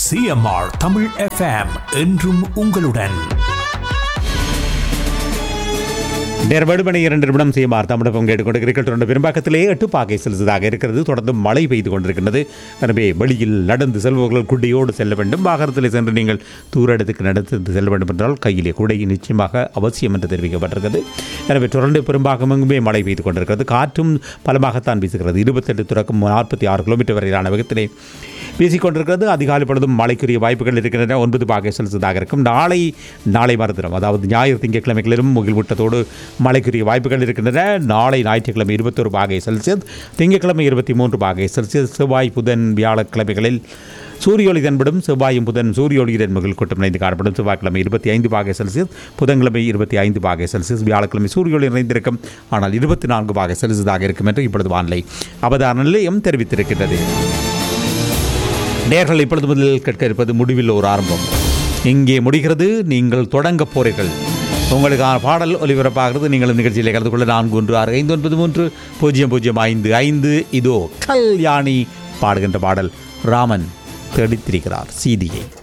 CMR Tamil FM என்றும் உங்களுடன் நேர்வடு மணி இரண்டு நிமிடம் செய்யுமாறு தமிழகம் கேட்டுக்கொண்டு கிரிக்கெட் தொடர்ந்து பெரும்பாக்கத்திலே எட்டு பாகை செலுத்ததாக இருக்கிறது தொடர்ந்து மழை பெய்து கொண்டிருக்கின்றது எனவே வெளியில் நடந்து செல்பவர்கள் குடையோடு செல்ல வேண்டும் வாகனத்தில் சென்று நீங்கள் தூர இடத்துக்கு நடந்து செல்ல வேண்டும் என்றால் கையிலே குடை நிச்சயமாக அவசியம் என்று தெரிவிக்கப்பட்டிருக்கிறது எனவே தொடர்ந்து பெரும்பாகமெங்குமே மழை பெய்து கொண்டிருக்கிறது காற்றும் பலமாகத்தான் வீசுகிறது இருபத்தெட்டு தொடக்கம் நாற்பத்தி ஆறு கிலோமீட்டர் வரையிலான வேகத்திலே வீசிக்கொண்டிருக்கிறது அதிகாலை பொழுதும் மழைக்குரிய வாய்ப்புகள் இருக்கின்றன ஒன்பது பாகை செல்சியஸாக இருக்கும் நாளை நாளை மறுதினம் அதாவது ஞாயிறு திங்கட்கிழமைகளிலும் முகில்வூட்டத்தோடு மழைக்குரிய வாய்ப்புகள் இருக்கின்றன நாளை ஞாயிற்றுக்கிழமை இருபத்தொரு பாகை செல்சியஸ் திங்கட்கிழமை இருபத்தி மூன்று பாகை செல்சியஸ் செவ்வாய் புதன் வியாழக்கிழமைகளில் சூரிய ஒளி தென்படும் செவ்வாயும் புதன் சூரிய ஒளியுடன் முகில் கூட்டம் நிறைந்து காணப்படும் செவ்வாய்க்கிழமை இருபத்தி ஐந்து பாகை செல்சியஸ் புதன்கிழமை இருபத்தி ஐந்து பாகை செல்சியஸ் வியாழக்கிழமை சூரிய ஒளி நிறைந்திருக்கும் ஆனால் இருபத்தி நான்கு பாகை செல்சியஸாக இருக்கும் என்று இப்பொழுது வானிலை அவதார நிலையம் தெரிவித்திருக்கின்றது நேர்கள் இப்பொழுது முதலில் கேட்க இருப்பது முடிவில் ஒரு ஆரம்பம் இங்கே முடிகிறது நீங்கள் தொடங்க போறீர்கள் உங்களுக்கான பாடல் ஒலிபரப்பாகிறது நீங்கள் நிகழ்ச்சியில் கலந்து கொள்ள நான்கு ஒன்று ஆறு ஐந்து ஒன்பது மூன்று பூஜ்ஜியம் பூஜ்ஜியம் ஐந்து ஐந்து இதோ கல்யாணி பாடுகின்ற பாடல் ராமன் தேடித்திருக்கிறார் சீதியை